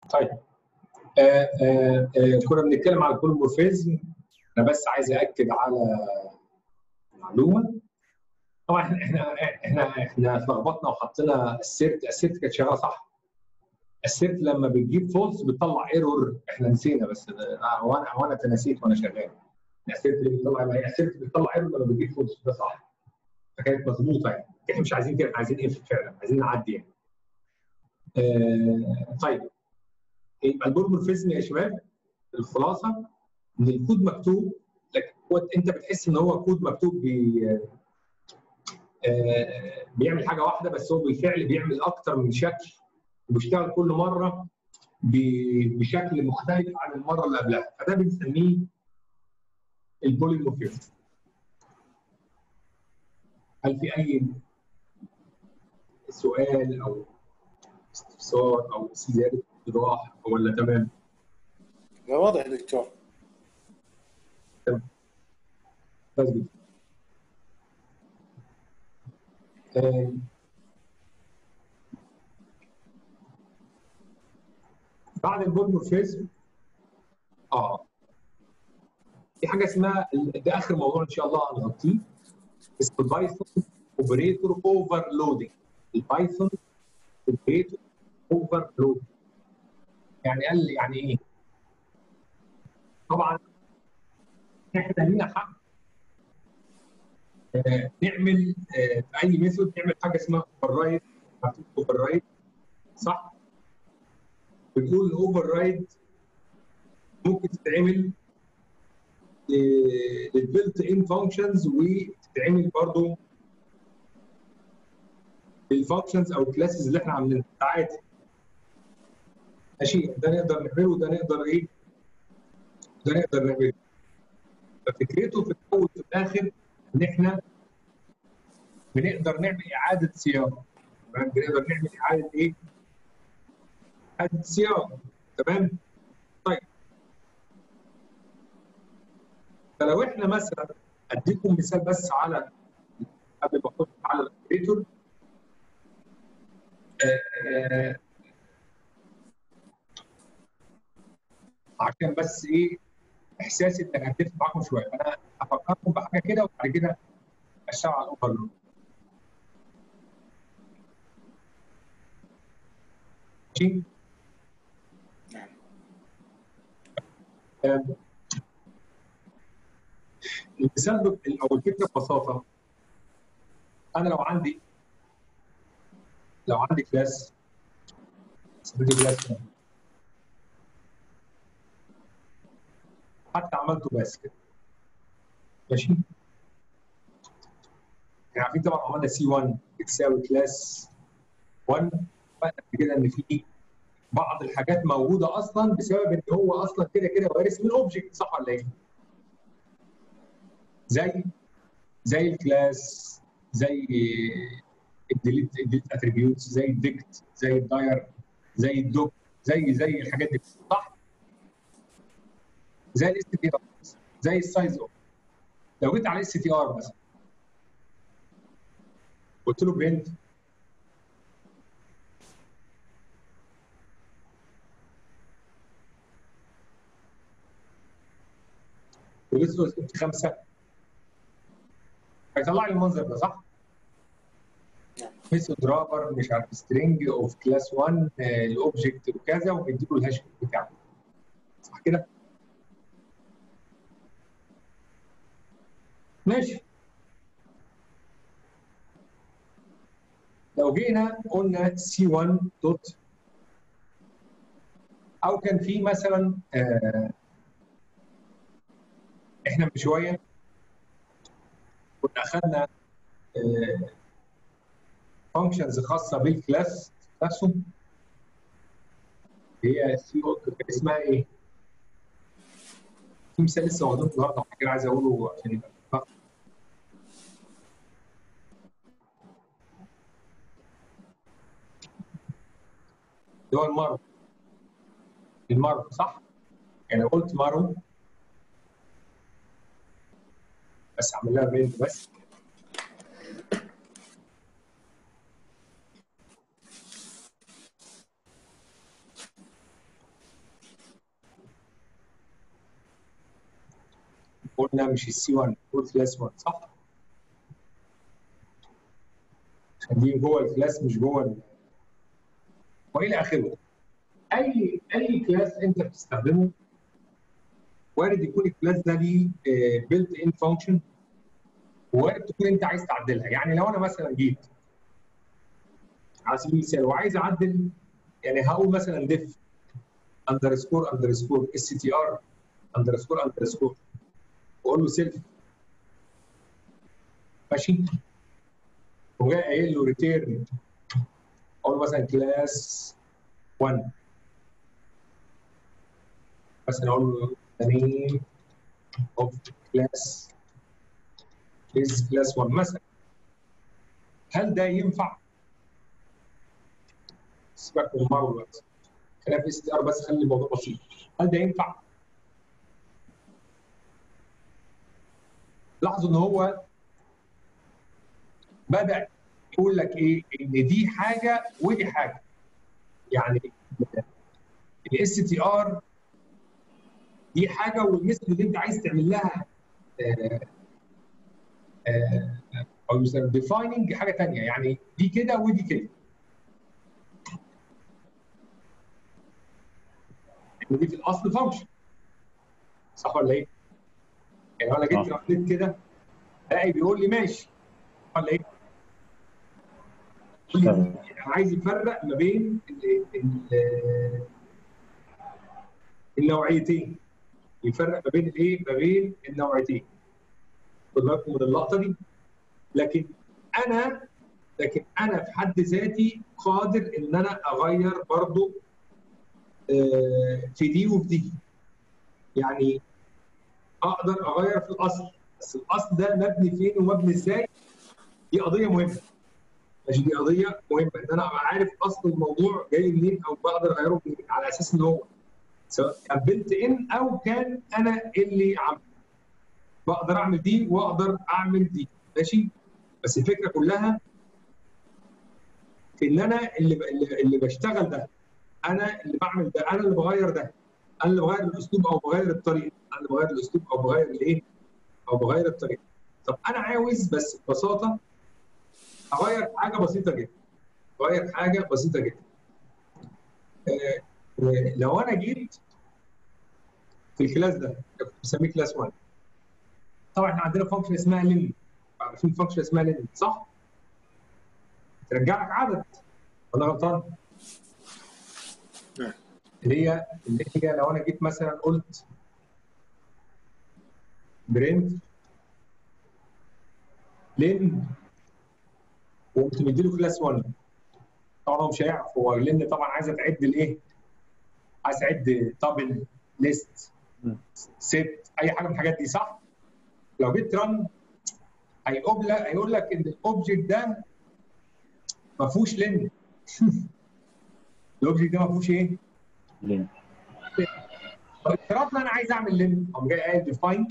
طيب آه آه آه كنا بنتكلم على البوليمورفيزم انا بس عايز اكد على معلومه طبعا احنا احنا احنا احنا اتلخبطنا وحطينا السيرت السيرت كانت شغاله صح السيرت لما بتجيب فولس بتطلع ايرور احنا نسينا بس وانا وانا تنسيت وانا شغال السيرت اللي بتطلع ما هي السيرت بتطلع ايرور لما بتجيب فولس ده صح فكانت مظبوطه يعني احنا مش عايزين كده عايزين ايه فعلا عايزين نعدي يعني آه طيب يبقى البوليمورفيزم يا شباب الخلاصه ان الكود مكتوب لكن هو انت بتحس ان هو كود مكتوب بي آه بيعمل حاجه واحده بس هو بالفعل بيعمل اكتر من شكل وبيشتغل كل مره بشكل مختلف عن المره اللي قبلها فده بنسميه البوليمورفيزم هل في اي سؤال او استفسار او زياده ايضاح ولا تمام؟ لا واضح دكتور تمام بس جدا بعد البوليمورفيزم اه في حاجه اسمها ده اخر موضوع ان شاء الله هنغطيه اسمه البايثون اوبريتور اوفرلودنج البايثون اوبريتور اوفرلودنج يعني قال لي يعني ايه؟ طبعا احنا لينا حق آه نعمل آه في اي ميثود نعمل حاجه اسمها اوفر رايد اوفر رايد صح؟ بنقول الاوفر رايد ممكن تتعمل للبيلت ان فانكشنز وتتعمل برضه للفانكشنز او الكلاسز اللي احنا عاملينها عادي ماشي ده نقدر نعمله وده نقدر ايه ده نقدر نعمله ففكرته في الاول وفي الاخر ان احنا بنقدر نعمل اعاده صياغه تمام بنقدر نعمل اعاده ايه؟ اعاده صياغه تمام؟ طيب فلو احنا مثلا اديكم مثال بس على قبل ما اخش على الاوبريتور عشان بس ايه احساسي ان انا هتفق معاكم شويه انا هفكركم بحاجه كده وبعد كده اشتغل على الاوفرلود ماشي المثال او الفكره ببساطه انا لو عندي لو عندي كلاس سميته كلاس حتى عملته بس كده ماشي يعني عارفين طبعا عملنا سي 1 بتساوي كلاس 1 فاحنا كده ان في بعض الحاجات موجوده اصلا بسبب ان هو اصلا كده كده وارث من اوبجكت صح ولا ايه؟ زي زي الكلاس زي الديليت الديليت اتريبيوتس زي الديكت زي الداير زي الدوك زي زي الحاجات دي صح؟ زي الاس تي ار زي السايز اوف لو جيت على الاس تي ار مثلا قلت له برنت ولسه قلت خمسه هيطلع لي المنظر ده صح؟ ميثود درافر مش عارف سترينج اوف كلاس 1 الاوبجكت وكذا ومديله الهاش بتاعه صح كده؟ ماشي لو جينا قلنا سي 1 دوت او كان في مثلا آه احنا من شويه كنا اخذنا فانكشنز خاصه بالكلاس نفسه هي سي اسمها ايه؟ في مثال لسه واخدينه النهارده حاجه عايز اقوله عشان يبقى اللي هو المرو المرو صح؟ يعني قلت مرو بس اعمل لها بيلد بس قلنا مش السي 1 قلت كلاس 1 صح؟ عشان دي جوه الكلاس مش جوه ال- والى اخره اي اي كلاس انت بتستخدمه وارد يكون الكلاس ده ليه بيلت ان فانكشن وارد تكون انت عايز تعدلها يعني لو انا مثلا جيت على سبيل المثال وعايز اعدل يعني هقول مثلا ديف اندرسكور اندرسكور اس تي ار اندرسكور اندرسكور واقول له سيلف ماشي وجاي قايل له ريتيرن اقول له مثلا كلاس 1 مثلا اقول له the name of class is class 1 مثلا هل ده ينفع؟ سيبك من المره دلوقتي خلينا في اس تي ار بس خلي الموضوع بسيط هل ده ينفع؟ لاحظوا ان هو بدا يقول لك ايه ان دي حاجه ودي حاجه يعني الاس تي ار دي حاجه والميثود اللي انت عايز تعمل لها آه، آه، او يسمى ديفايننج حاجه ثانيه يعني دي كده ودي كده ودي في الاصل فانكشن صح ولا ايه؟ يعني لو انا جيت صح. رفضت كده الاقي بيقول لي ماشي ولا ايه؟ يقول لي اشتغل. انا عايز يفرق ما بين ال- ال- النوعيتين يفرق ما بين الايه؟ ما بين النوعيتين خد بالكم من اللقطه دي لكن انا لكن انا في حد ذاتي قادر ان انا اغير برضو آه، في دي وفي دي يعني اقدر اغير في الاصل بس الاصل ده مبني فين ومبني ازاي دي قضيه مهمه ماشي دي قضيه مهمه ان انا ابقى عارف اصل الموضوع جاي منين او بقدر اغيره منين على اساس ان هو سواء كان بلت ان او كان انا اللي عم بقدر اعمل دي واقدر اعمل دي ماشي بس الفكره كلها في ان انا اللي ب- اللي, اللي بشتغل ده انا اللي بعمل ده انا اللي بغير ده انا اللي بغير الاسلوب او بغير الطريقه انا اللي بغير الاسلوب او بغير الايه او بغير الطريقه طب انا عاوز بس ببساطه اغير حاجه بسيطه جدا اغير حاجه بسيطه جدا آه، آه، لو انا جيت في الكلاس ده كنت بسميه كلاس 1 طبعا احنا عندنا فانكشن اسمها لين عارفين فانكشن اسمها لين صح؟ ترجع لك عدد ولا غلطان؟ نعم. اللي هي اللي هي لو انا جيت مثلا قلت برنت لين وقمت مديله كلاس 1 طبعا هو مش هيعرف هو لان طبعا عايز تعد الايه؟ عايز تعد تابل ليست مم. ست اي حاجه من الحاجات دي صح؟ لو جيت رن هيقول لك هيقول لك ان الاوبجكت ده ما فيهوش لين الاوبجكت ده ما فيهوش ايه؟ لين طب افترضنا انا عايز اعمل لين قام جاي قايل ديفاين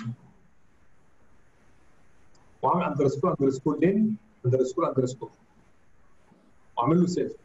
وعامل اندرسكور اندرسكور لين اندرسكور اندرسكور واعمل له سيلف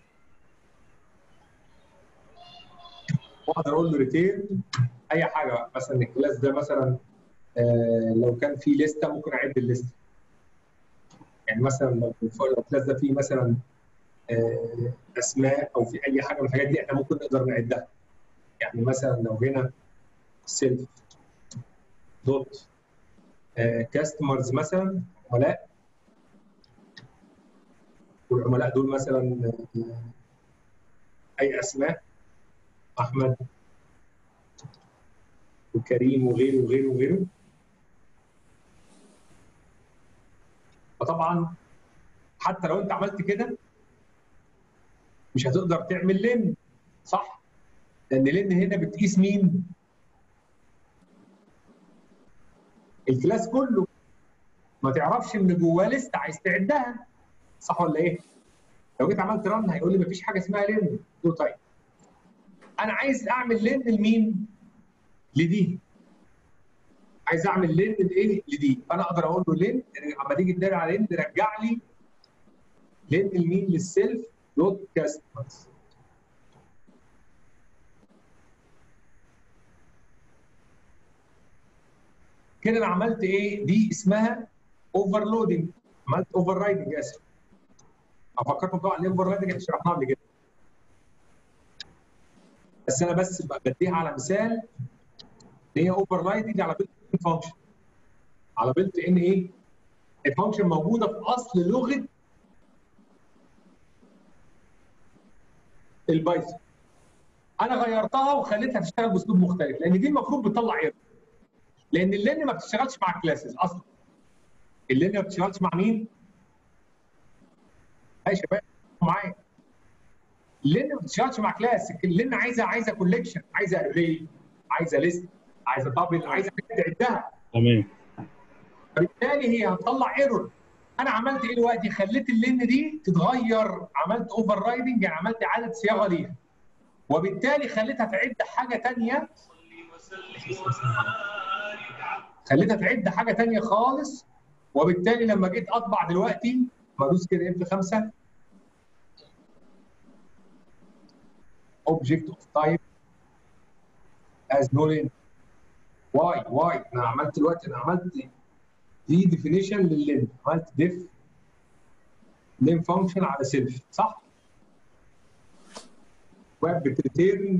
واقدر اقول له ريتيرن اي حاجه بقى مثلا الكلاس ده مثلا آه لو كان في لسته ممكن اعد الليسته يعني مثلا لو لو الكلاس ده فيه مثلا آه اسماء او في اي حاجه من الحاجات دي احنا ممكن نقدر نعدها يعني مثلا لو هنا سيلف دوت كاستمرز مثلا عملاء والعملاء دول مثلا آه، اي اسماء احمد وكريم وغيره وغيره وغيره فطبعا حتى لو انت عملت كده مش هتقدر تعمل لين صح لان لين هنا بتقيس مين الكلاس كله ما تعرفش ان جواه لسته عايز تعدها صح ولا ايه لو جيت عملت رن هيقول لي مفيش حاجه اسمها لين قلت له طيب انا عايز اعمل لين لمين لدي عايز اعمل لين لايه لدي فانا اقدر اقول له لين اما تيجي تداري على لين رجع لي لين لمين للسيلف دوت كاستمرز كده انا عملت ايه دي اسمها اوفرلودنج عملت اوفر رايدنج اسف افكركم طبعا الاوفر رايدنج احنا شرحناها قبل كده بس انا بس بديها على مثال ان هي اوفر رايدنج على بيلت ان فانكشن على بيلت ان ايه الفانكشن موجوده في اصل لغه البايثون انا غيرتها وخليتها تشتغل باسلوب مختلف لان دي المفروض بتطلع ايرور لان اللين ما بتشتغلش مع الكلاسز اصلا اللين ما بتشتغلش مع مين؟ يا شباب معايا اللين ما بتشتغلش مع كلاس اللين عايزه عايزه كوليكشن عايزه اري عايزه ليست عايزه دبل عايزه حاجه تعدها تمام فبالتالي هي هتطلع ايرور انا عملت ايه دلوقتي؟ خليت اللين دي تتغير عملت اوفر رايدنج يعني عملت اعاده صياغه ليها وبالتالي خليتها تعد حاجه ثانيه خليتها تعد حاجه ثانيه خالص وبالتالي لما جيت اطبع دلوقتي بدوس كده اف 5 object of type as no length واي واي انا عملت دلوقتي انا عملت دي ديفينيشن لللين عملت ديف لين فانكشن على سيلف صح؟ ويب بتريتيرن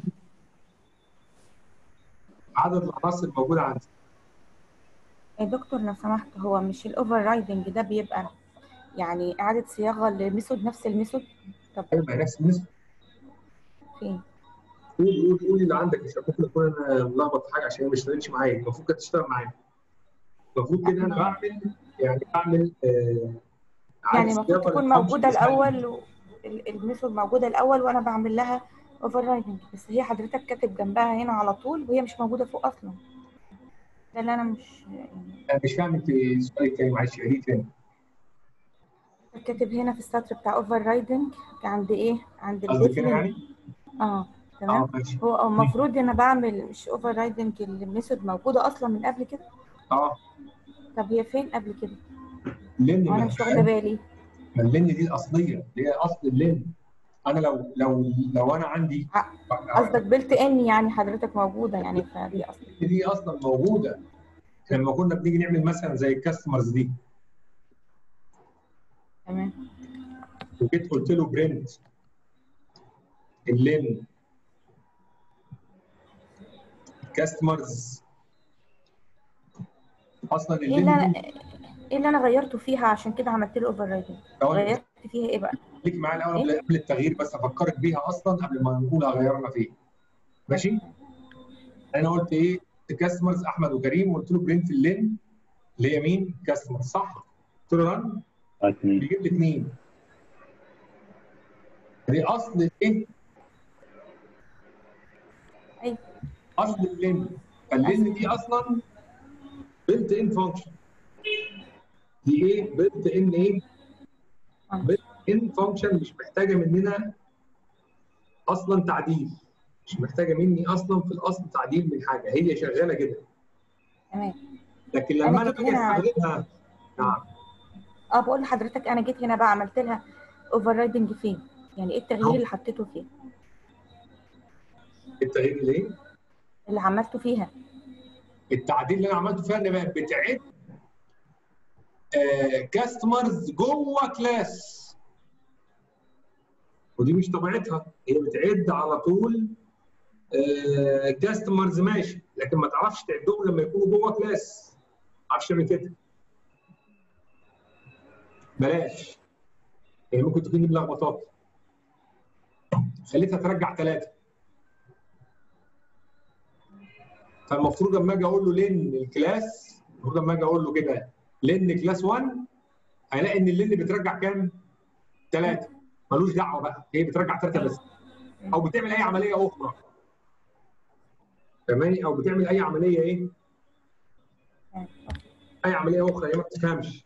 عدد العناصر الموجوده عندي يا دكتور لو سمحت هو مش الاوفر رايدنج ده بيبقى يعني اعاده صياغه لميثود نفس الميثود طب ايوه ما هي نفس النسبه فين قول قول قول اللي عندك مش ممكن اكون انا ملخبط في حاجه عشان هي ما اشتغلتش معايا المفروض كانت تشتغل معايا المفروض كده انا بعمل يعني بعمل آه يعني عكس المفروض صياغة تكون للفانكشن موجوده اسمها الاول و... ال- الميثود موجوده الاول وانا بعمل لها اوفر رايدنج بس هي حضرتك كاتب جنبها هنا على طول وهي مش موجوده فوق اصلا ده اللي انا مش يعني انا مش فاهم انت السؤال التاني معلش عيديه تاني كاتب هنا في السطر بتاع اوفر رايدنج عند ايه عند قصدك كده الديفينيت يعني؟ اه تمام اه ماشي هو هو المفروض انا بعمل مش اوفر رايدنج الميثود موجوده اصلا من قبل كده اه طب هي فين قبل كده لن وانا مش واخده بالي ما اللن دي الاصليه اللي هي اصل اللن انا لو لو لو انا عندي قصدك بلت ان يعني حضرتك موجوده يعني فدي اصلا دي اصلا موجوده لما كنا بنيجي نعمل مثلا زي الكاستمرز دي تمام وجيت قلت له برنت اللين كاستمرز اصلا ايه اللي انا اللين ايه اللي انا غيرته فيها عشان كده عملت له اوفر رايدنج غيرت فيها ايه بقى خليك معايا الاول إيه؟ قبل قبل التغيير بس افكرك بيها اصلا قبل ما نقول غيرنا فين ماشي انا قلت ايه كاستمرز احمد وكريم وقلت له برنت اللين اللي هي مين كاستمر صح قلت له رن اتنين بيجيب لي اثنين دي اصل الايه ايوه اصل اللين فاللين دي اصلا بيلت ان فانكشن دي ايه بيلت ان ايه بيلت ان فانكشن مش محتاجه مننا اصلا تعديل مش محتاجه مني اصلا في الاصل تعديل من حاجه هي شغاله كده تمام لكن لما أنا انا جيت باجي هنا- استخدمها نعم اه بقول لحضرتك انا جيت هنا بقى عملت لها اوفر رايدنج فين يعني ايه التغيير أهو. اللي حطيته فيه التغيير الايه اللي عملته فيها التعديل اللي انا عملته فيها ان بقت بتعد كاستمرز جوه كلاس ودي مش طبيعتها هي بتعد على طول كاستمرز ماشي لكن ما تعرفش تعدهم لما يكونوا جوه كلاس ما تعرفش تعمل كده بلاش يعني ممكن تكون دي ملخبطات خليتها ترجع ثلاثه فالمفروض لما اجي اقول له لين الكلاس المفروض لما اجي اقول له كده لين كلاس 1 هلاقي ان اللين بترجع كام؟ ثلاثه ملوش دعوه بقى هي بترجع ثلاثه بس او بتعمل اي عمليه اخرى فاهماني او بتعمل اي عمليه ايه؟ اي عمليه اخرى هي ما بتفهمش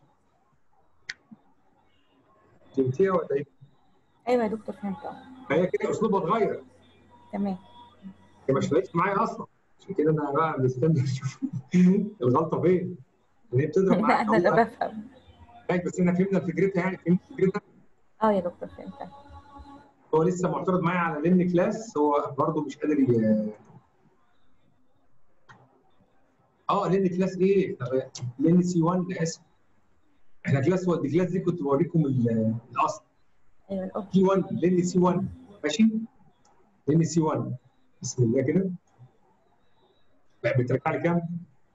فهمتيها ولا ايه؟ ايوه يا دكتور فهمت اه فهي كده اسلوبها اتغير تمام هي ما اشتغلتش معايا اصلا عشان كده انا بقى مستني اشوف الغلطه فين ان هي بتضرب لا معايا انا اللي بفهم طيب بس احنا فهمنا فكرتها يعني فهمت فكرتها اه يا دكتور فهمت هو لسه معترض معايا على لين كلاس هو برضه مش قادر ي... اه لان كلاس ايه؟ لان سي 1 انا اسف احنا كلاس 1 دي كلاس دي كنت بوريكم ال- الاصل ايوه الاوبجكت سي 1 لان سي 1 ماشي؟ لان سي 1 بسم الله كده بقى بترجع لي كام؟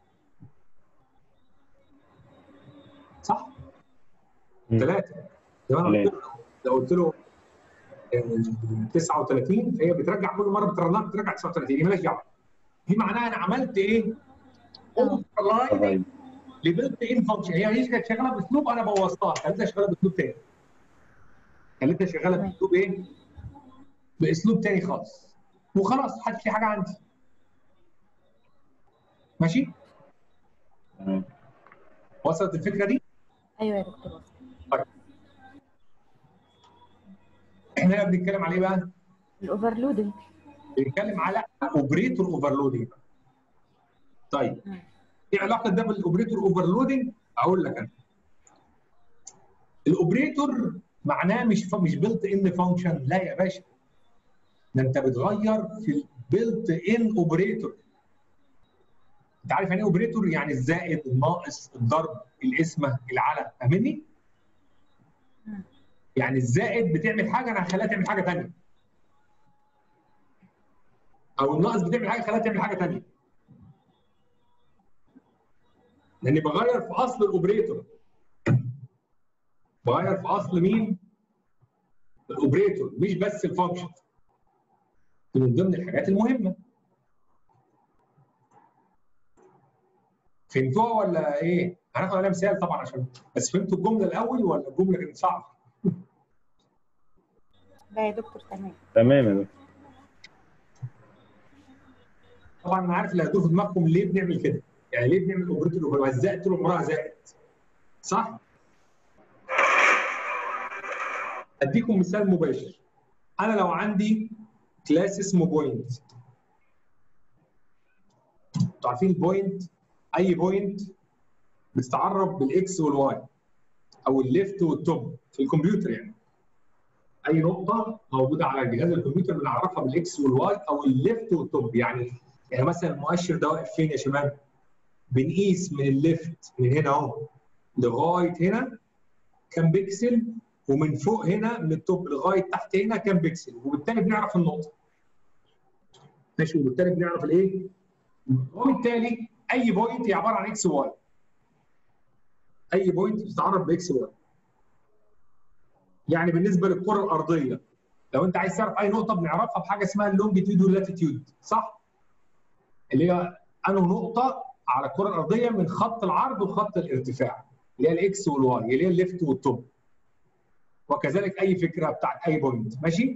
صح؟ مم. ثلاثة لو انا قلت له لو قلت له آه، 39 فهي بترجع كل مره بترجع بترجع 39 دي مالهاش دعوه دي معناها انا عملت ايه؟ overriding طيب. لبلت ان فانكشن هي هي كانت شغاله باسلوب انا بوظتها خليتها شغاله باسلوب تاني خليتها شغاله تمام. باسلوب ايه؟ باسلوب تاني خالص وخلاص محدش في حاجه عندي ماشي؟ تمام. وصلت الفكره دي؟ ايوه يا دكتور احنا هنا بنتكلم على ايه بقى؟ الاوفرلودنج بنتكلم على اوبريتور اوفرلودنج طيب مم. ايه علاقه ده بالاوبريتور اوفرلودنج؟ اقول لك انا الاوبريتور معناه مش مش بيلت ان فانكشن لا يا باشا ده انت بتغير في البيلت ان اوبريتور انت عارف يعني ايه اوبريتور؟ يعني الزائد الناقص الضرب القسمه العلى فاهمني؟ مم. يعني الزائد بتعمل حاجه انا هخليها تعمل حاجه ثانيه او الناقص بتعمل حاجه خليها تعمل حاجه ثانيه لاني بغير في اصل الاوبريتور بغير في اصل مين؟ الاوبريتور مش بس الفانكشن دي من ضمن الحاجات المهمه فهمتوها ولا ايه؟ هناخد عليها مثال طبعا عشان بس فهمتوا الجمله الاول ولا الجمله كانت صعبه؟ لا يا دكتور تمام تمام يا دكتور طبعا انا عارف اللي هتدور في دماغكم ليه بنعمل كده؟ يعني ليه بنعمل اوبريتور اوفر الزائد طول عمرها زائد؟ صح؟ اديكم مثال مباشر انا لو عندي كلاس اسمه بوينت انتوا عارفين البوينت اي بوينت بتتعرف بالاكس والواي او الليفت والتوب في الكمبيوتر يعني اي نقطه موجوده على جهاز الكمبيوتر بنعرفها بالاكس والواي او الليفت والتوب يعني يعني مثلا المؤشر ده واقف فين يا شباب؟ بنقيس من الليفت من هنا اهو لغايه هنا كام بيكسل ومن فوق هنا من التوب لغايه تحت هنا كام بيكسل وبالتالي بنعرف النقطه. ماشي وبالتالي بنعرف الايه؟ وبالتالي اي بوينت هي عباره عن اكس واي. اي بوينت بتتعرف باكس واي. يعني بالنسبه للكره الارضيه لو انت عايز تعرف اي نقطه بنعرفها بحاجه اسمها اللونجيتيود واللاتيتيود صح؟ اللي هي انه نقطه على الكره الارضيه من خط العرض وخط الارتفاع اللي هي الاكس والواي اللي هي الليفت والتوب وكذلك اي فكره بتاعت اي بوينت ماشي؟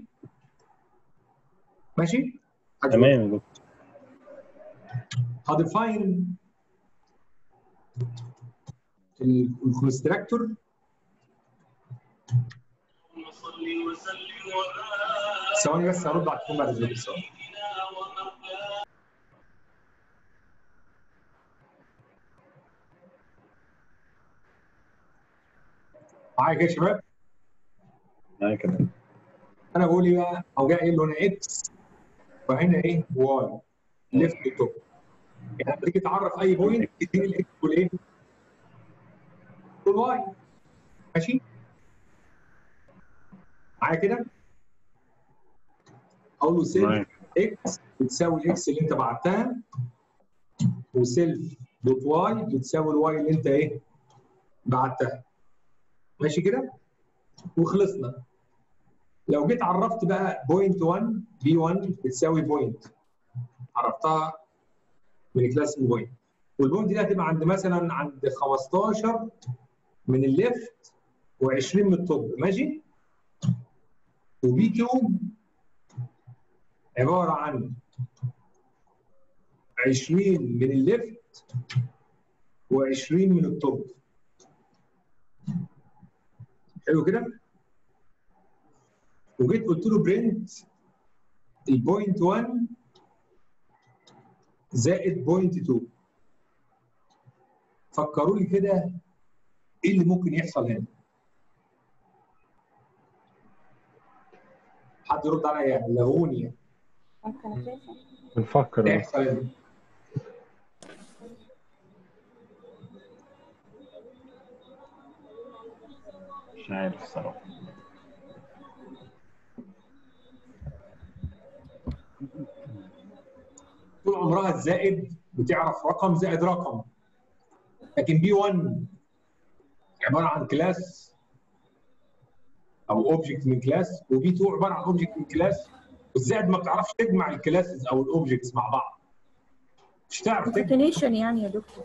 ماشي؟ تمام يا دكتور هديفاين الكونستراكتور ثواني بس هرد على التليفون بعد اذنك ثواني معايا كده يا شباب معايا كده انا بقول ايه بقى او جاي قايل له انا اكس وهنا ايه واي ليفت توب يعني لما تيجي تعرف اي بوينت تديني الاكس والايه والواي ماشي معايا كده اقول له سيلف معايا اكس بتساوي الاكس اللي انت بعتها وسيلف دوت واي بتساوي الواي اللي انت ايه بعتها ماشي كده وخلصنا لو جيت عرفت بقى بوينت 1 بي 1 بتساوي بوينت عرفتها من كلاس بوينت والبوينت دي هتبقى عند مثلا عند 15 من الليفت و20 من التوب ماشي وبي 2 عباره عن 20 من الليفت و20 من التوب حلو كده وجيت قلت له برنت البوينت 1 زائد بوينت 2 فكروا لي كده ايه اللي ممكن يحصل هنا حد يرد عليا يعني لغوني يعني ممكن اساسا بنفكر ايه أهو. يحصل هنا مش عارف الصراحه طول عمرها الزائد بتعرف رقم زائد رقم لكن بي 1 عباره عن كلاس او اوبجكت من كلاس وبي 2 عباره عن اوبجكت من كلاس والزائد ما بتعرفش تجمع الكلاسز او الاوبجكتس مع بعض مش تعرف تجمع كونكاتينيشن يعني يا دكتور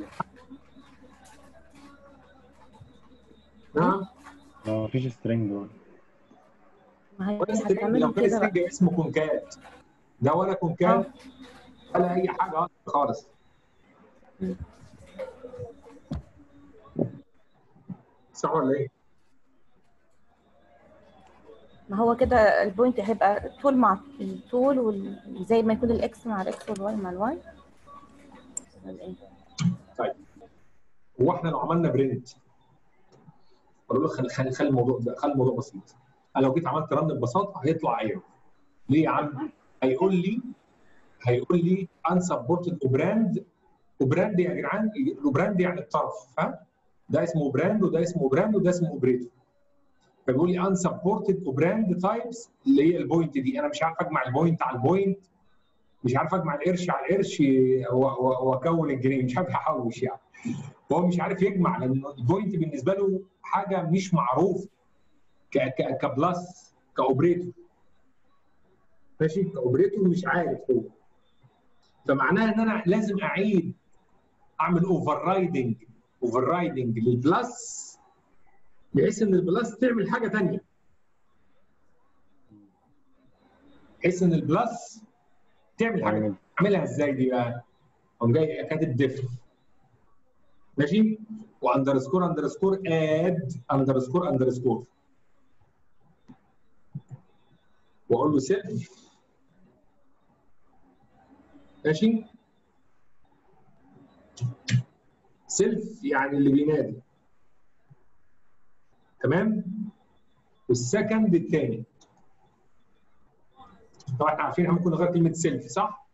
نعم ما فيش سترينج ما هي ولا سترينج هتعملهم لو كان كده بقى سترينج اسمه كونكات ده ولا كونكات ولا اي حاجه خالص مم. صح ولا ايه؟ ما هو كده البوينت هيبقى طول مع الطول وال- زي ما يكون الاكس مع الاكس والواي مع الواي ولا ايه؟ هو احنا لو عملنا برنت اقول له خلي خلي خلي الموضوع ده خلي الموضوع بسيط انا لو جيت عملت رن ببساطه هيطلع ايرور ليه يا عم؟ هيقول لي هيقول لي unsupported اوبراند اوبراند يا جدعان الاوبراند يعني الطرف ها ده اسمه براند وده اسمه براند وده اسمه اوبريتور فبيقول لي unsupported اوبراند تايبس اللي هي البوينت دي انا مش عارف اجمع البوينت على البوينت مش عارف اجمع القرش على القرش و- و- واكون الجنيه مش عارف احوش يعني وهو مش عارف يجمع لان البوينت بالنسبه له حاجه مش معروف ك ك كبلس كاوبريتور ماشي كاوبريتور مش عارف هو فمعناها ان انا لازم اعيد اعمل اوفر رايدنج اوفر رايدنج للبلس بحيث ان البلس تعمل حاجه ثانيه بحيث ان البلس تعمل حاجه تعمل اعملها ازاي دي بقى؟ قوم جاي كاتب ديف ماشي؟ واندرسكور اندرسكور اد اندرسكور اندرسكور واقول له سيلف ماشي؟ سيلف يعني اللي بينادي تمام؟ والسكند الثاني طبعا احنا عارفين احنا ممكن نغير كلمه سيلف صح؟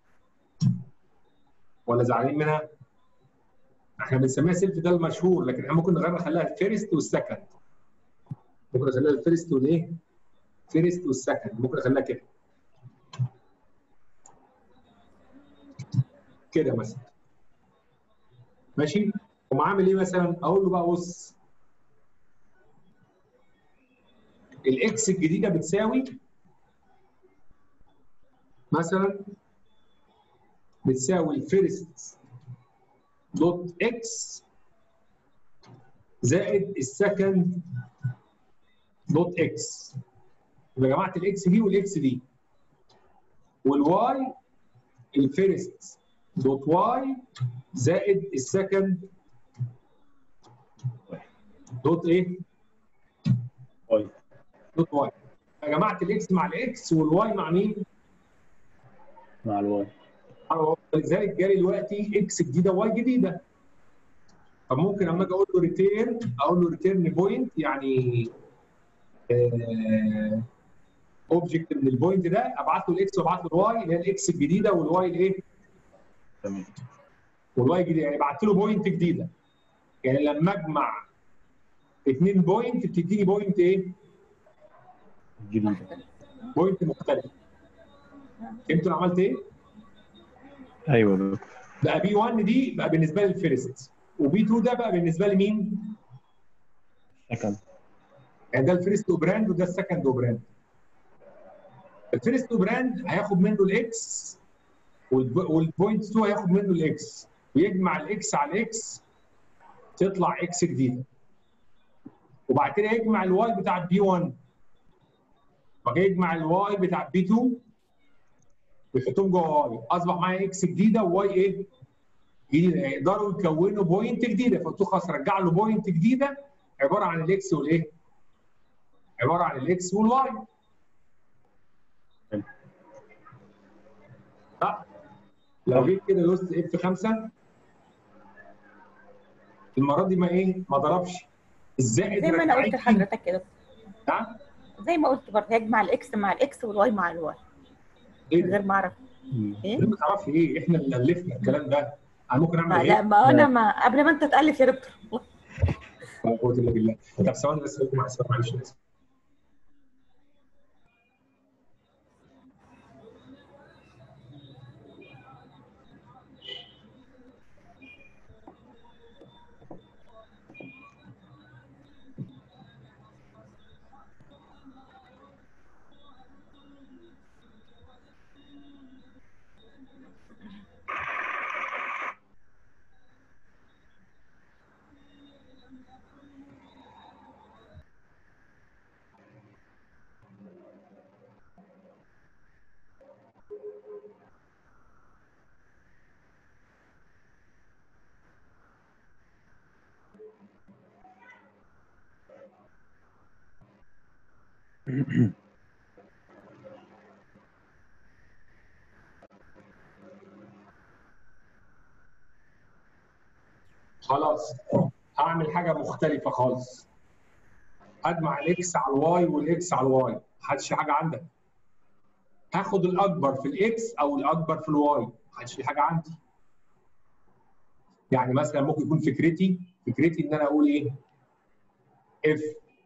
ولا زعلانين منها؟ احنا بنسميها سيلف ده المشهور لكن احنا ممكن نغير نخليها الفيرست والسكند ممكن نخليها الفيرست والايه؟ فيرست والسكند ممكن نخليها كده كده مثلا ماشي؟ قوم عامل ايه مثلا؟ اقول له بقى بص الاكس الجديده بتساوي مثلا بتساوي الفيرست دوت اكس زائد السكند دوت اكس يبقى جمعت الاكس دي والاكس دي والواي الفيرست دوت واي زائد السكند دوت ايه؟ واي دوت واي جمعت الاكس مع الاكس والواي مع مين؟ مع الواي لذلك جالي دلوقتي اكس جديده واي جديده فممكن اما اجي اقول له ريتيرن اقول له ريتيرن بوينت يعني اوبجكت من البوينت ده ابعت له الاكس وابعت له الواي اللي هي الاكس الجديده والواي الايه؟ تمام والواي الجديده يعني بعت له بوينت جديده يعني لما اجمع اثنين بوينت بتديني بوينت ايه؟ جديدة بوينت مختلف فهمتوا انا عملت ايه؟ ايوه ده بقى بي 1 دي بقى بالنسبه لي الفيرست وبي 2 ده بقى بالنسبه لي مين؟ سكند يعني ده الفيرست اوبراند وده السكند اوبراند الفيرست اوبراند هياخد منه الاكس والبوينت 2 هياخد منه الاكس ويجمع الاكس على الاكس تطلع اكس جديده وبعد كده يجمع الواي بتاع بي 1 وبعد كده يجمع الواي بتاع بي 2 ويحطهم جوه واي اصبح معايا اكس جديده وواي ايه؟ جديده يقدروا يكونوا بوينت جديده فقلت له خلاص رجع له بوينت جديده عباره عن الاكس والايه؟ عباره عن الاكس والواي حلو. صح؟ لو جيت كده دوست اف 5 المره دي ما ايه؟ ما ضربش الزائد زي ما انا قلت رجعت لي- لحضرتك كده نعم؟ زي ما قلت برضه يجمع الاكس مع الاكس والواي مع الواي ايه من ده؟ غير ما اعرف مم. ايه ليه ما تعرفش ايه؟ احنا اللي الفنا الكلام ده انا ممكن اعمل ما ايه؟ لا ما انا ما قبل ما انت تالف يا دكتور ولا قوه الا بالله طب ثواني بس خليكم مع السلامه معلش أنا آسف. خلاص هعمل حاجه مختلفه خالص اجمع الاكس على الواي والاكس على الواي محدش في حاجه عندك هاخد الاكبر في الاكس او الاكبر في الواي محدش في حاجه عندي يعني مثلا ممكن يكون فكرتي فكرتي ان انا اقول ايه اف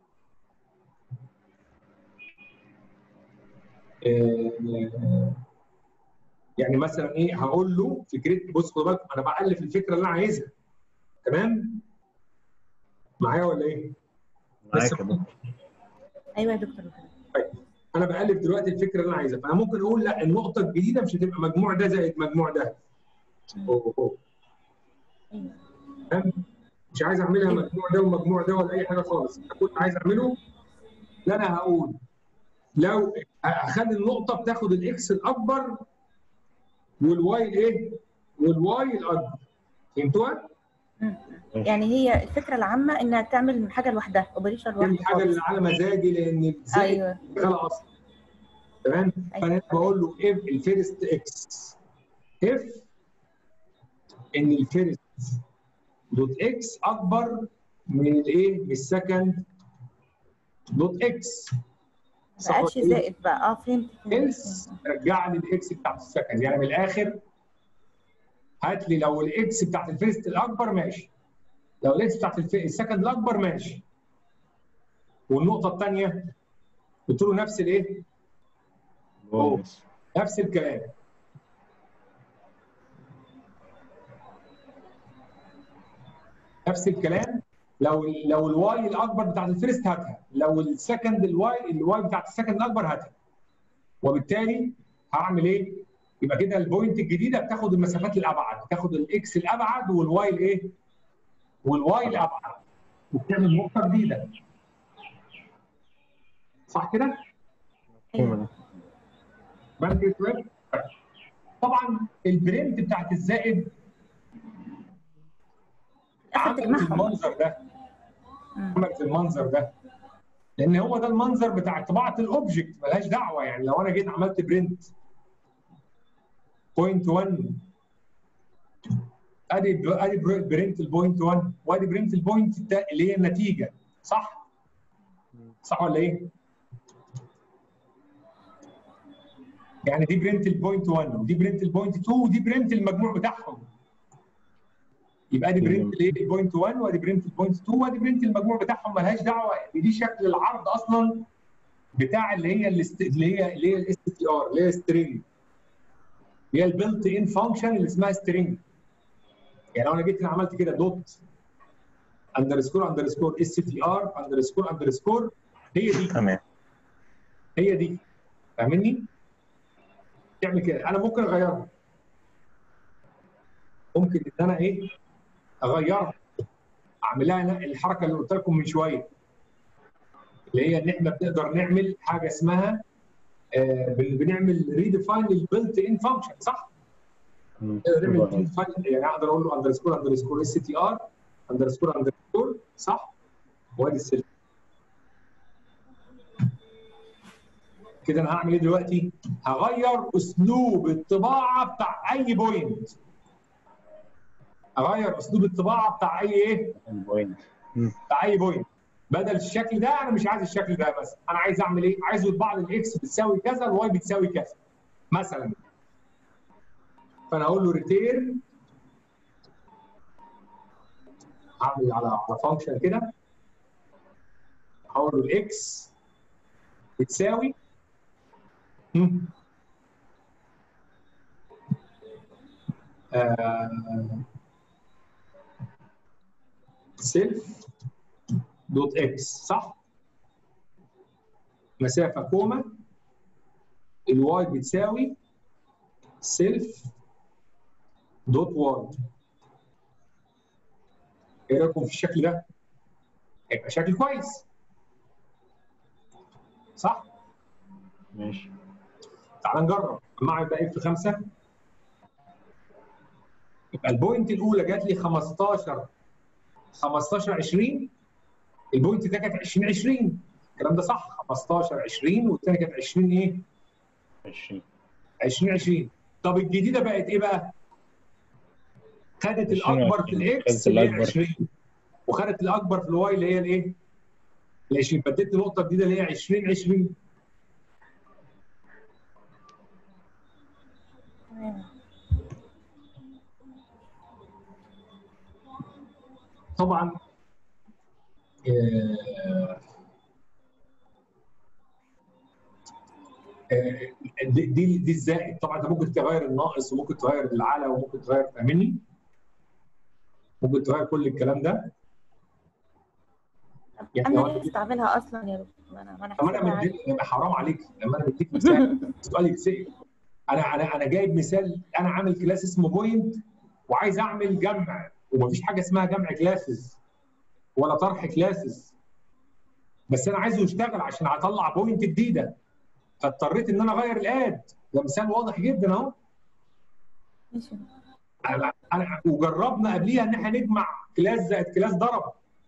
يعني مثلا ايه هقول له فكرتي بص خد بالك انا بالف الفكره اللي انا عايزها تمام معايا ولا ايه؟ معاك بس- يا دكتور ايوه يا دكتور انا بالف دلوقتي الفكره اللي انا عايزها فانا ممكن اقول لا النقطه الجديده مش هتبقى مجموع ده زائد مجموع ده أوه أوه. ايوه فاهم؟ مش عايز اعملها مجموع ده ومجموع ده ولا اي حاجه خالص انا كنت عايز اعمله لا انا هقول لو اخلي النقطه بتاخد الاكس الاكبر والواي الايه؟ والواي الاكبر فهمتوها؟ مم. يعني هي الفكره العامه انها تعمل حاجه لوحدها اوبريشن تعمل لوحده حاجه خالص. اللي على مزاجي لان زائد ايوه شغاله اصلا تمام أيوة. فانا بقول له اف الفيرست اكس اف ان الفيرست دوت اكس اكبر من الايه من السكند دوت اكس ما بقتش زائد بقى اه فهمت إلس رجع لي الاكس بتاعت السكند يعني من الاخر هات لي لو الاكس بتاعت الفيرست الاكبر ماشي لو الاكس بتاعت الف- السكند الاكبر ماشي والنقطه الثانيه قلت له نفس الايه؟ واي بس. نفس الكلام نفس الكلام لو لو الواي الاكبر بتاعت الفيرست هاتها لو السكند الواي الواي بتاعت السكند الاكبر هاتها وبالتالي هعمل ايه؟ يبقى كده البوينت الجديده بتاخد المسافات الابعد بتاخد الاكس الابعد والواي الايه؟ والواي الابعد وبتعمل نقطه جديده صح كده؟ مفهوم ده. بنك الكويت طبعا البرنت بتاعت الزائد اخر عملت تجمعهم المنظر ده مم. عملت المنظر ده لان هو ده المنظر بتاع طباعه الاوبجكت ملهاش دعوه يعني لو انا جيت عملت برنت بوينت 1 ادي ادي برنت البوينت 1 وادي برنت البوينت التا- اللي هي النتيجه صح؟ صح ولا ايه؟ يعني دي برنت البوينت 1 ودي برنت البوينت 2 ودي برنت المجموع بتاعهم يبقى دي برنت الايه البوينت 1 وادي برنت البوينت 2 وادي برنت المجموع بتاعهم ملهاش دعوه دي شكل العرض اصلا بتاع اللي هي الاست... اللي هي اللي هي الاس تي ار اللي هي سترينج اللي هي البيلت ان فانكشن اللي اسمها سترينج يعني لو انا جيت هنا عملت كده دوت اندرسكور اندرسكور اس تي ار اندرسكور اندرسكور هي دي تمام هي دي فاهمني؟ تعمل كده انا ممكن اغيرها ممكن ان انا ايه اغيرها اعمل لها الحركه اللي قلت لكم من شويه اللي هي ان احنا بنقدر نعمل حاجه اسمها آه بن- بنعمل ريديفاين البلت ان فانكشن صح؟ مم. نقدر نعمل redefine- يعني اقدر اقول له اندرسكور اندرسكور اس تي ار اندرسكور اندرسكور صح؟ وادي السلك كده انا هعمل ايه دلوقتي؟ هغير اسلوب الطباعه بتاع اي بوينت. هغير اسلوب الطباعه بتاع اي ايه؟ البوينت بتاع اي بوينت. بدل الشكل ده انا مش عايز الشكل ده مثلا، انا عايز اعمل ايه؟ عايز يطبع لي الاكس بتساوي كذا الواي بتساوي كذا. مثلا. فانا اقول له ريتيرن هعمل على على فانكشن كده هقول له الاكس بتساوي مم. آه، سيلف دوت اكس صح؟ مسافه كوما الواي بتساوي سيلف دوت واي ايه رايكم في الشكل ده؟ هيبقى شكل كويس صح؟ ماشي تعال نجرب مع يبقى اف 5 يبقى البوينت الاولى جات لي 15 15 20 البوينت ده كانت 20 20 الكلام ده صح 15 20 والثانيه كانت 20 ايه؟ 20 20 20 طب الجديده بقت ايه بقى؟ خدت 20 الاكبر في الاكس خدت اللي هي الأكبر. 20 وخدت الاكبر في الواي اللي هي الايه؟ ال 20 بديت نقطه جديده اللي هي 20 20 تمام طبعا آه، آه، دي دي دي الزائد طبعا انت ممكن تغير الناقص وممكن تغير العلى وممكن تغير فاهمني؟ ممكن تغير كل الكلام ده طب يعني انا لو ليه أنا- استعملها اصلا يا دكتور ما انا ما انا طب انا حاسبها عادي. مديك يبقى حرام عليك لما انا بديك مثال سؤال يتسال انا انا انا جايب مثال انا عامل كلاس اسمه بوينت وعايز اعمل جمع ومفيش حاجه اسمها جمع كلاسز ولا طرح كلاسز بس انا عايزه يشتغل عشان هطلع بوينت جديده فاضطريت ان انا اغير الاد ده مثال واضح جدا اهو ماشي انا انا وجربنا قبليها ان احنا نجمع كلاس زائد كلاس ضرب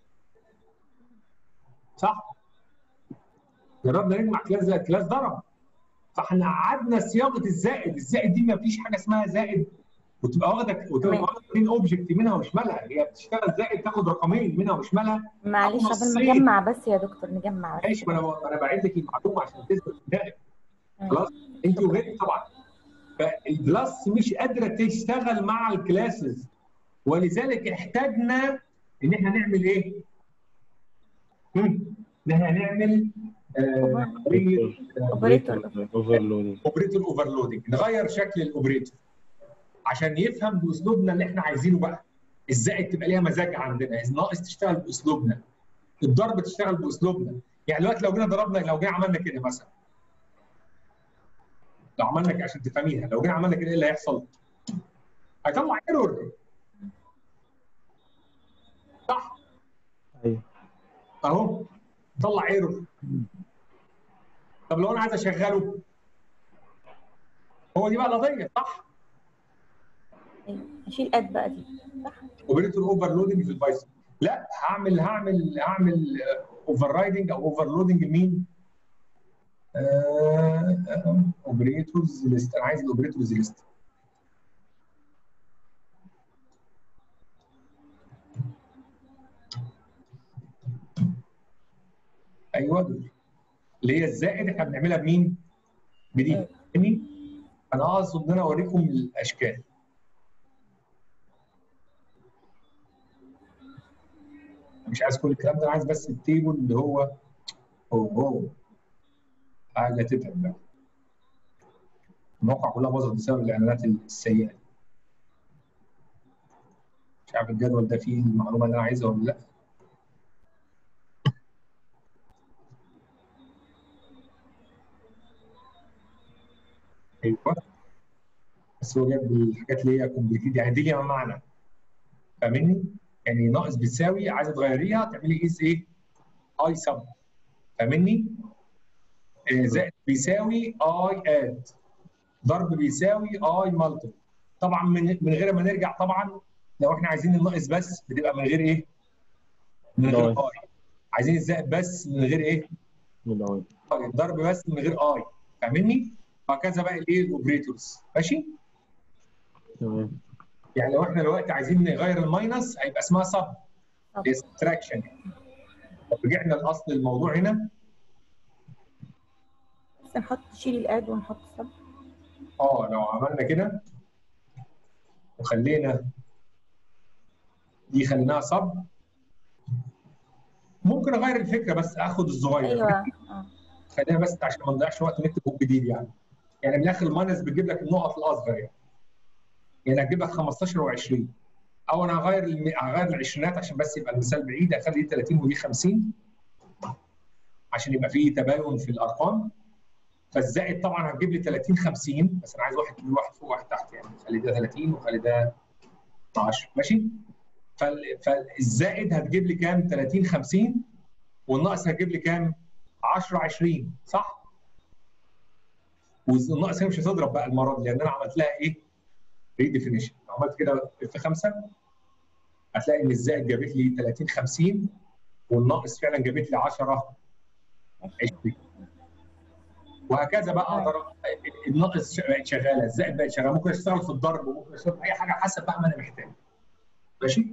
صح جربنا نجمع كلاس زائد كلاس ضرب فاحنا قعدنا صياغه الزائد الزائد دي ما فيش حاجه اسمها زائد وتبقى واخده وتبقى تمام. واخده اثنين اوبجكت منها وشمالها هي بتشتغل زائد تاخد رقمين منها وشمالها معلش قبل نصين. ما نجمع بس يا دكتور نجمع بس ماشي ما انا انا بعيد لك المعلومه عشان تثبت في دماغك تمام. خلاص انت وغيرك طبعا فالبلس مش قادره تشتغل مع الكلاسز ولذلك احتاجنا ان احنا نعمل ايه؟ هم؟ ان احنا نعمل Operator. اوفرلودنج اوبريتور اوفرلودنج نغير شكل الاوبريتور عشان يفهم باسلوبنا اللي احنا عايزينه بقى الزائد تبقى ليها مزاج عندنا الناقص تشتغل باسلوبنا الضرب تشتغل باسلوبنا يعني دلوقتي لو جينا ضربنا لو جينا عملنا كده مثلا لو عملنا كده عشان تفهميها لو جينا عملنا كده ايه اللي هيحصل؟ هيطلع ايرور صح ايوه اهو طلع ايرور طب لو انا عايز اشغله هو دي بقى القضيه صح؟ أيوة. اشيل اد بقى دي صح اوبريتور اوفرلودنج في البايثون لا هعمل هعمل هعمل اوفر رايدنج او اوفرلودنج مين؟ اوبريتورز ليست انا عايز الاوبريتورز ليست ايوه دول اللي هي الزائد احنا بنعملها بمين؟ بدي فاهمني؟ انا اقصد ان انا اوريكم الاشكال مش عايز كل الكلام ده انا عايز بس التيبل اللي هو هو هو حاجه تتعب بقى المواقع كلها باظت بسبب الاعلانات السيئه دي. مش عارف الجدول ده فيه المعلومه اللي انا عايزها ولا لا ايوه بس هو جاب الحاجات اللي هي كومبليكيد يعني دي ليها معنى فاهمني؟ يعني ناقص بتساوي عايزه تغيريها تعملي قيس ايه؟ اي سب فاهمني؟ آه، زائد بيساوي اي اد ضرب بيساوي اي مالتي طبعا من من غير ما نرجع طبعا لو احنا عايزين الناقص بس بتبقى من غير ايه؟ من غير ناقص. اي عايزين الزائد بس من غير ايه؟ من الاول الضرب بس من غير اي فاهمني؟ وهكذا بقى الايه الاوبريتورز ماشي؟ تمام يعني لو احنا دلوقتي عايزين نغير الماينس هيبقى اسمها سب طب. سبتراكشن طب رجعنا لاصل الموضوع هنا بس نحط شيل الاد ونحط سب اه لو عملنا كده وخلينا دي خليناها سب ممكن ممكن اغير الفكره بس اخد الصغير ايوه اه خلينا بس عشان ما نضيعش وقت نكتب بوك جديد يعني يعني من الاخر الماينس بتجيب لك النقط الاصغر يعني يعني هتجيب لك 15 و20 او انا هغير الم... هغير العشرينات عشان بس يبقى المثال بعيد اخلي دي 30 ودي 50 عشان يبقى فيه تباين في الارقام فالزائد طبعا هتجيب لي 30 50 بس انا عايز واحد كبير واحد فوق واحد تحت يعني خلي ده 30 وخلي ده 12 ماشي فال... فالزائد هتجيب لي كام 30 50 والناقص هتجيب لي كام 10 20 صح؟ والناقص هنا مش هتضرب بقى المره دي لان انا عملت لها ايه؟ ريديفينيشن عملت كده في خمسه هتلاقي ان الزائد جابت لي 30 50 والناقص فعلا جابت لي 10 20 وهكذا بقى اقدر الناقص بقت شغاله الزائد بقت شغاله ممكن اشتغل في الضرب وممكن اشتغل في اي حاجه حسب بقى ما انا محتاج ماشي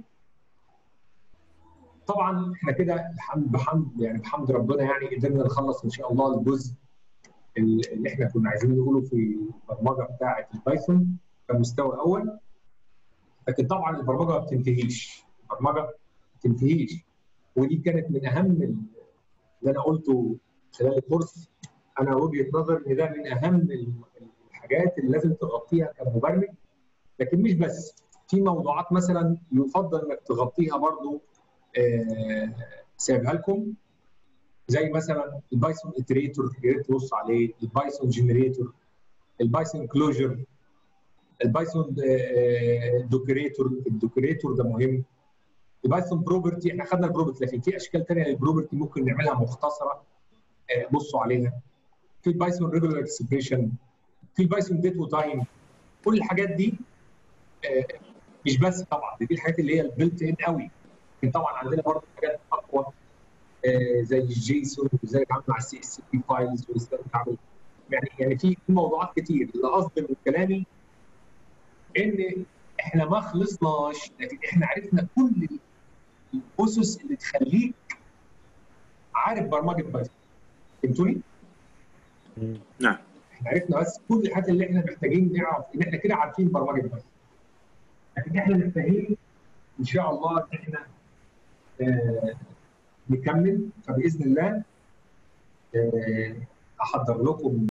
طبعا احنا كده الحمد بحمد يعني بحمد ربنا يعني قدرنا نخلص ان شاء الله الجزء اللي احنا كنا عايزين نقوله في البرمجه بتاعه البايثون كمستوى اول لكن طبعا البرمجه ما بتنتهيش البرمجه ما بتنتهيش ودي كانت من اهم اللي انا قلته خلال الكورس انا وجهه نظر ان ده من اهم الحاجات اللي لازم تغطيها كمبرمج لكن مش بس في موضوعات مثلا يفضل انك تغطيها برضو آه سايبها لكم زي مثلا البايثون اتريتور يا ريت تبص عليه البايثون جنريتور البايثون كلوجر البايثون دوكريتور الدوكريتور ده مهم البايثون بروبرتي احنا خدنا البروبرتي لكن في اشكال ثانيه للبروبرتي ممكن نعملها مختصره آه بصوا عليها في البايثون ريجولار اكسبريشن في البايثون ديت وتايم كل الحاجات دي آه مش بس طبعا دي الحاجات اللي هي البيلت ان قوي لكن طبعا عندنا برضه حاجات اقوى آه زي الجيسون وازاي نتعامل مع السي اس بي فايلز وازاي نتعامل يعني يعني في موضوعات كتير اللي قصدي من كلامي ان احنا ما خلصناش لكن احنا عرفنا كل الاسس اللي تخليك عارف برمجه بايثون فهمتوني؟ نعم احنا عرفنا بس كل الحاجات اللي احنا محتاجين نعرف ان احنا كده عارفين برمجه بايثون لكن احنا محتاجين ان شاء الله ان احنا آه نكمل فباذن الله آه احضر لكم